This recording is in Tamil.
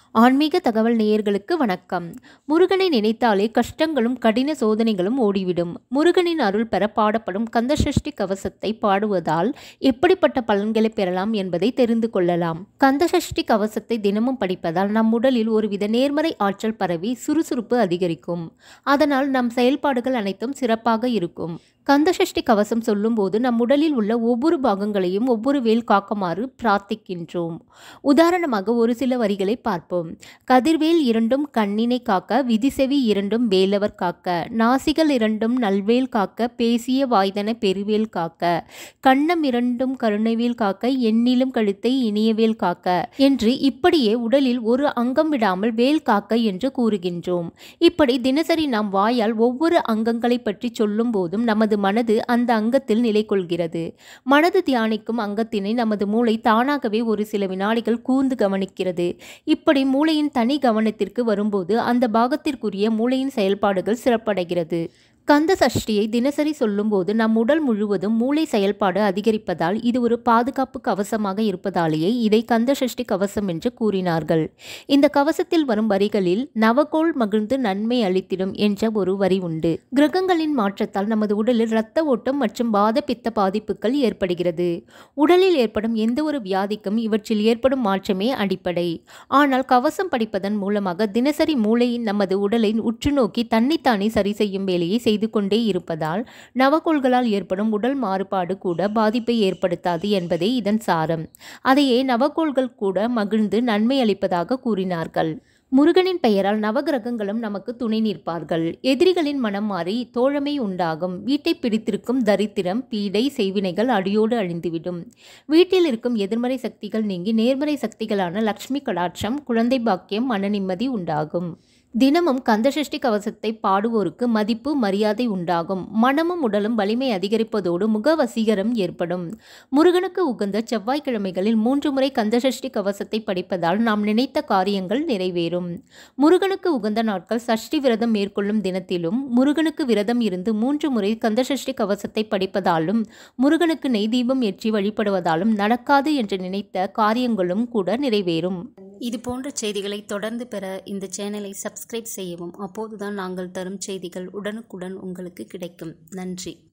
ஆன்மீக தகவல் நேயர்களுக்கு வணக்கம் முருகனை நினைத்தாலே கஷ்டங்களும் கடின சோதனைகளும் ஓடிவிடும் முருகனின் அருள் பெற பாடப்படும் கந்தசஷ்டி கவசத்தை பாடுவதால் எப்படிப்பட்ட பலன்களை பெறலாம் என்பதை தெரிந்து கொள்ளலாம் கந்தசஷ்டி கவசத்தை தினமும் படிப்பதால் நம் உடலில் ஒருவித நேர்மறை ஆற்றல் பரவி சுறுசுறுப்பு அதிகரிக்கும் அதனால் நம் செயல்பாடுகள் அனைத்தும் சிறப்பாக இருக்கும் கந்தசஷ்டி கவசம் சொல்லும்போது நம் உடலில் உள்ள ஒவ்வொரு பாகங்களையும் ஒவ்வொரு வேல் காக்குமாறு பிரார்த்திக்கின்றோம் உதாரணமாக ஒரு சில வரிகளை பார்ப்போம் கதிர்வேல் இரண்டும் கண்ணினை காக்க விதிசெவி இரண்டும் வேலவர் காக்க நாசிகள் இரண்டும் நல்வேல் காக்க பேசிய வாய்தன பெருவேல் காக்க கண்ணம் இரண்டும் கருணைவேல் காக்க எண்ணிலும் கழுத்தை இனியவேல் காக்க என்று இப்படியே உடலில் ஒரு அங்கம் விடாமல் வேல் காக்க என்று கூறுகின்றோம் இப்படி தினசரி நாம் வாயால் ஒவ்வொரு அங்கங்களை பற்றி சொல்லும் போதும் நமது மனது அந்த அங்கத்தில் நிலை கொள்கிறது மனது தியானிக்கும் அங்கத்தினை நமது மூளை தானாகவே ஒரு சில வினாடிகள் கூர்ந்து கவனிக்கிறது இப்படி மூளையின் தனி கவனத்திற்கு வரும்போது அந்த பாகத்திற்குரிய மூளையின் செயல்பாடுகள் சிறப்படைகிறது கந்த சஷ்டியை தினசரி சொல்லும்போது நம் உடல் முழுவதும் மூளை செயல்பாடு அதிகரிப்பதால் இது ஒரு பாதுகாப்பு கவசமாக இருப்பதாலேயே இதை கந்த சஷ்டி கவசம் என்று கூறினார்கள் இந்த கவசத்தில் வரும் வரிகளில் நவகோள் மகிழ்ந்து நன்மை அளித்திடும் என்ற ஒரு வரி உண்டு கிரகங்களின் மாற்றத்தால் நமது உடலில் இரத்த ஓட்டம் மற்றும் வாத பித்த பாதிப்புகள் ஏற்படுகிறது உடலில் ஏற்படும் எந்த ஒரு வியாதிக்கும் இவற்றில் ஏற்படும் மாற்றமே அடிப்படை ஆனால் கவசம் படிப்பதன் மூலமாக தினசரி மூளையின் நமது உடலை உற்று நோக்கி தன்னைத்தானே சரி செய்யும் வேலையை செய்து கொண்டே இருப்பதால் நவகோள்களால் ஏற்படும் உடல் மாறுபாடு கூட பாதிப்பை ஏற்படுத்தாது என்பதே இதன் சாரம் அதையே நவகோள்கள் கூட மகிழ்ந்து நன்மை அளிப்பதாக கூறினார்கள் முருகனின் பெயரால் நவகிரகங்களும் நமக்கு துணை நிற்பார்கள் எதிரிகளின் மனம் மாறி தோழமை உண்டாகும் வீட்டை பிடித்திருக்கும் தரித்திரம் பீடை செய்வினைகள் அடியோடு அழிந்துவிடும் வீட்டில் இருக்கும் எதிர்மறை சக்திகள் நீங்கி நேர்மறை சக்திகளான லக்ஷ்மி கடாட்சம் குழந்தை பாக்கியம் மன நிம்மதி உண்டாகும் தினமும் கந்தசஷ்டி கவசத்தை பாடுவோருக்கு மதிப்பு மரியாதை உண்டாகும் மனமும் உடலும் வலிமை அதிகரிப்பதோடு முக வசீகரம் ஏற்படும் முருகனுக்கு உகந்த செவ்வாய்க்கிழமைகளில் மூன்று முறை கந்தசஷ்டி கவசத்தை படிப்பதால் நாம் நினைத்த காரியங்கள் நிறைவேறும் முருகனுக்கு உகந்த நாட்கள் சஷ்டி விரதம் மேற்கொள்ளும் தினத்திலும் முருகனுக்கு விரதம் இருந்து மூன்று முறை கந்தசஷ்டி கவசத்தை படிப்பதாலும் முருகனுக்கு நெய் தீபம் ஏற்றி வழிபடுவதாலும் நடக்காது என்று நினைத்த காரியங்களும் கூட நிறைவேறும் இது போன்ற செய்திகளை தொடர்ந்து பெற இந்த சேனலை சப்ஸ்கிரைப் செய்யவும் அப்போதுதான் நாங்கள் தரும் செய்திகள் உடனுக்குடன் உங்களுக்கு கிடைக்கும் நன்றி